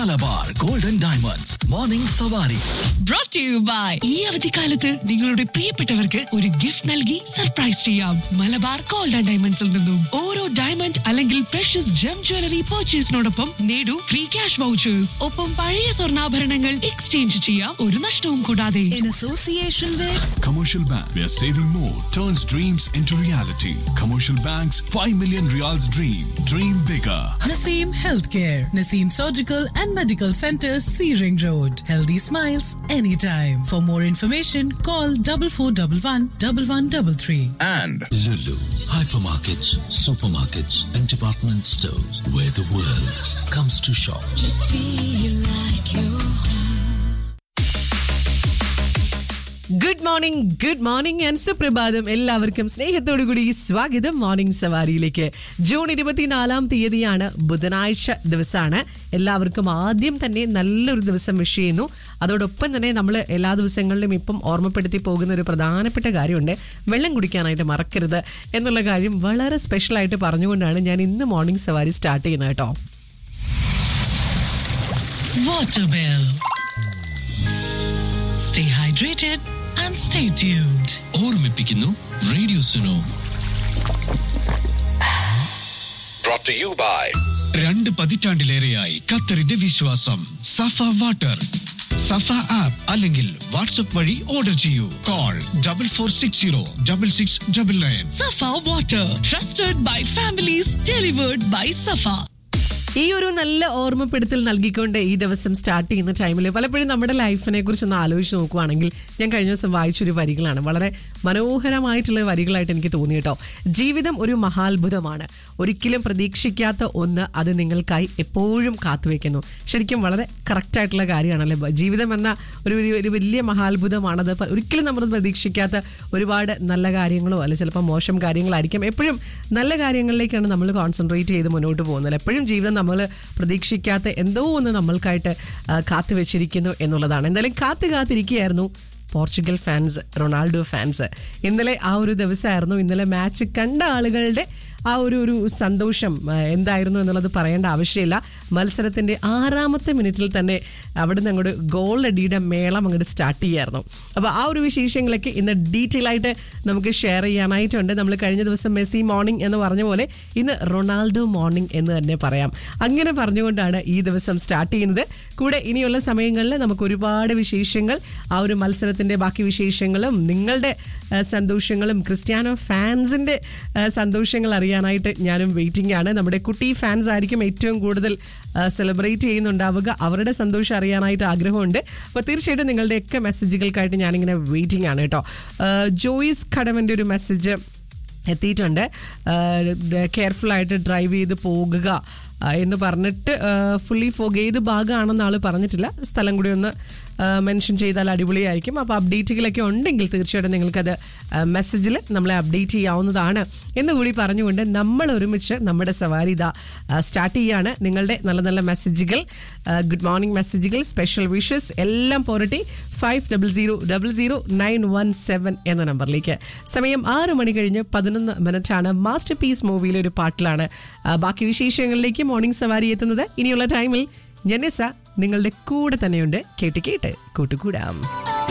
Malabar gold and diamonds morning Savari brought to you by ഈ അവധിക്കാലത്ത് നിങ്ങളുടെ പ്രിയപ്പെട്ടവർക്ക് ഒരു ഗിഫ്റ്റ് നൽകി സർപ്രൈസ് ചെയ്യാം മലബാർ ഗോൾഡ് ആൻഡ് ഡയമണ്ട്സിൽ നിന്നും ഓരോ ഡയമണ്ട് അല്ലെങ്കിൽ പ്രഷ്യസ് ജം ജ്വല്ലറി പർച്ചേസിനോടൊപ്പം നേടൂ ഫ്രീ ക്യാഷ് വൗച്ചേഴ്സ് ഒപ്പം പഴയ സ്വർണ്ണാഭരണങ്ങൾ എക്സ്ചേഞ്ച് ചെയ്യാം ഒരു നഷ്ടവും കൂടാതെ in association with Commercial Bank, where saving more turns dreams into reality. Commercial Bank's 5 million reals dream. Dream bigger. Naseem Healthcare, Naseem Surgical and Medical Center, Searing Road. Healthy smiles anytime. For more information, call double four double one double one double three. and Lulu, hypermarkets, supermarkets, and department stores where the world comes to shop. Good morning good morning and സുപ്രഭാതം എല്ലാവർക്കും സ്നേഹത്തോടു കൂടി സ്വാഗതം morning സവാരിയിലേക്ക് June ഇരുപത്തിനാലാം തീയതിയാണ് ബുധനാഴ്ച ദിവസമാണ് എല്ലാവർക്കും ആദ്യം തന്നെ നല്ലൊരു ദിവസം വിഷ് ചെയ്യുന്നു അതോടൊപ്പം തന്നെ നമ്മൾ എല്ലാ ദിവസങ്ങളിലും ഇപ്പം ഓർമ്മപ്പെടുത്തി പോകുന്ന ഒരു പ്രധാനപ്പെട്ട കാര്യമുണ്ട് വെള്ളം കുടിക്കാനായിട്ട് മറക്കരുത് എന്നുള്ള കാര്യം വളരെ സ്പെഷ്യലായിട്ട് പറഞ്ഞുകൊണ്ടാണ് ഞാൻ ഇന്ന് മോർണിംഗ് സവാരി സ്റ്റാർട്ട് ചെയ്യുന്നത് കേട്ടോ Waterwell. Stay hydrated and stay tuned. ഓർമ്മിപ്പിക്കുന്നു radio Suno brought to you by രണ്ട് പതിറ്റാണ്ടിലേറെയായി ഖത്തറിന്റെ വിശ്വാസം സഫ വാട്ടർ സഫ ആപ്പ് അല്ലെങ്കിൽ വാട്സ്ആപ്പ് വഴി ഓർഡർ ചെയ്യൂ call double four six zero double six double nine സഫ water trusted by families delivered by സഫ ഈ ഒരു നല്ല ഓർമ്മപ്പെടുത്തൽ നൽകിക്കൊണ്ട് ഈ ദിവസം സ്റ്റാർട്ട് ചെയ്യുന്ന ടൈമിൽ പലപ്പോഴും നമ്മുടെ ലൈഫിനെ കുറിച്ച് ഒന്ന് ആലോചിച്ച് നോക്കുവാണെങ്കിൽ ഞാൻ കഴിഞ്ഞ ദിവസം വായിച്ചൊരു വരികളാണ് വളരെ മനോഹരമായിട്ടുള്ള വരികളായിട്ട് എനിക്ക് തോന്നി കേട്ടോ ജീവിതം ഒരു മഹാത്ഭുതമാണ് ഒരിക്കലും പ്രതീക്ഷിക്കാത്ത ഒന്ന് അത് നിങ്ങൾക്കായി എപ്പോഴും കാത്തുവെക്കുന്നു ശരിക്കും വളരെ കറക്റ്റ് ആയിട്ടുള്ള കാര്യമാണല്ലേ ബ- ജീവിതം എന്ന ഒരു ഒരു- ഒരു വലിയ മഹാത്ഭുതമാണത് പ- ഒരിക്കലും നമ്മൾ പ്രതീക്ഷിക്കാത്ത ഒരുപാട് നല്ല കാര്യങ്ങളോ അല്ല ചിലപ്പോൾ മോശം കാര്യങ്ങളായിരിക്കും എപ്പോഴും നല്ല കാര്യങ്ങളിലേക്കാണ് നമ്മൾ കോൺസെൻട്രേറ്റ് ചെയ്ത് മുന്നോട്ട് പോകുന്നത് എപ്പോഴും ജീവിതം നമ്മൾ പ്രതീക്ഷിക്കാത്ത എന്തോ ഒന്ന് നമ്മൾക്കായിട്ട് ആ, കാത്തു വെച്ചിരിക്കുന്നു എന്നുള്ളതാണ് എന്തായാലും കാത്തു കാത്തിരിക്കുകയായിരുന്നു പോർച്ചുഗൽ ഫാൻസ് റൊണാൾഡോ ഫാൻസ് ഇന്നലെ ആ ഒരു ദിവസമായിരുന്നു ഇന്നലെ മാച്ച് കണ്ട ആളുകളുടെ ആ ഒരു ഒരു സന്തോഷം ആ, എന്തായിരുന്നു എന്നുള്ളത് പറയേണ്ട ആവശ്യമില്ല മത്സരത്തിന്റെ ആറാമത്തെ മിനിറ്റിൽ തന്നെ അവിടുന്ന് അങ്ങോട്ട് ഗോൾ അടിയുടെ മേളം അങ്ങോട്ട് സ്റ്റാർട്ട് ചെയ്യായിരുന്നു അപ്പോൾ ആ ഒരു വിശേഷങ്ങളൊക്കെ ഇന്ന് ഡീറ്റെയിൽ ആയിട്ട് നമുക്ക് ഷെയർ ചെയ്യാനായിട്ടുണ്ട് നമ്മൾ കഴിഞ്ഞ ദിവസം മെസ്സി മോർണിംഗ് എന്ന് പറഞ്ഞ പോലെ ഇന്ന് റൊണാൾഡോ മോർണിംഗ് എന്ന് തന്നെ പറയാം അങ്ങനെ പറഞ്ഞുകൊണ്ടാണ് ഈ ദിവസം സ്റ്റാർട്ട് ചെയ്യുന്നത് കൂടെ ഇനിയുള്ള സമയങ്ങളിൽ നമുക്ക് ഒരുപാട് വിശേഷങ്ങൾ ആ ഒരു മത്സരത്തിന്റെ ബാക്കി വിശേഷങ്ങളും നിങ്ങളുടെ ആ, സന്തോഷങ്ങളും ക്രിസ്ത്യാനോ ഫാൻസിന്റെ ആ, സന്തോഷങ്ങൾ അറിയാനായിട്ട് ഞാനും വെയിറ്റിംഗ് ആണ് നമ്മുടെ കുട്ടി ഫാൻസ് ആയിരിക്കും ഏറ്റവും കൂടുതൽ സെലിബ്രേറ്റ് ചെയ്യുന്നുണ്ടാവുക അവരുടെ സന്തോഷം അറിയാനായിട്ട് ആഗ്രഹമുണ്ട് അപ്പോൾ തീർച്ചയായിട്ടും നിങ്ങളുടെയൊക്കെ മെസ്സേജുകൾക്കായിട്ട് ഞാനിങ്ങനെ വെയിറ്റിംഗ് ആണ് കേട്ടോ ആ, ജോയിസ് കടവൻ്റെ ഒരു മെസ്സേജ് എത്തിയിട്ടുണ്ട് കെയർഫുൾ ആയിട്ട് ഡ്രൈവ് ചെയ്ത് പോകുക ആ, എന്ന് പറഞ്ഞിട്ട് ഫുള്ളി ഫോഗ് ഏത് ഭാഗമാണെന്ന് ആൾ പറഞ്ഞിട്ടില്ല സ്ഥലം കൂടി ഒന്ന് മെൻഷൻ ചെയ്താൽ അടിപൊളിയായിരിക്കും അപ്പോൾ അപ്ഡേറ്റുകളൊക്കെ ഉണ്ടെങ്കിൽ തീർച്ചയായിട്ടും നിങ്ങൾക്കത് മെസ്സേജിൽ നമ്മളെ അപ്ഡേറ്റ് ചെയ്യാവുന്നതാണ് എന്നുകൂടി പറഞ്ഞുകൊണ്ട് നമ്മൾ ഒരുമിച്ച് നമ്മുടെ സവാരി ഇതാ സ്റ്റാർട്ട് ചെയ്യാണ് നിങ്ങളുടെ നല്ല നല്ല മെസ്സേജുകൾ ഗുഡ് മോർണിംഗ് മെസ്സേജുകൾ സ്പെഷ്യൽ വിഷസ് എല്ലാം പോരട്ടെ five double zero double zero nine one seven എന്ന നമ്പറിലേക്ക് സമയം ആറ് മണി കഴിഞ്ഞ് പതിനൊന്ന് മിനിറ്റാണ് മാസ്റ്റർ പീസ് മൂവിയിലെ ഒരു പാട്ടിലാണ് ആ, ബാക്കി വിശേഷങ്ങളിലേക്ക് മോർണിംഗ് സവാരി എത്തുന്നത് ഇനിയുള്ള ടൈമിൽ ജനസ നിങ്ങളുടെ കൂടെ തന്നെയുണ്ട് കേട്ട് കേട്ട് കൂട്ടുകൂടാം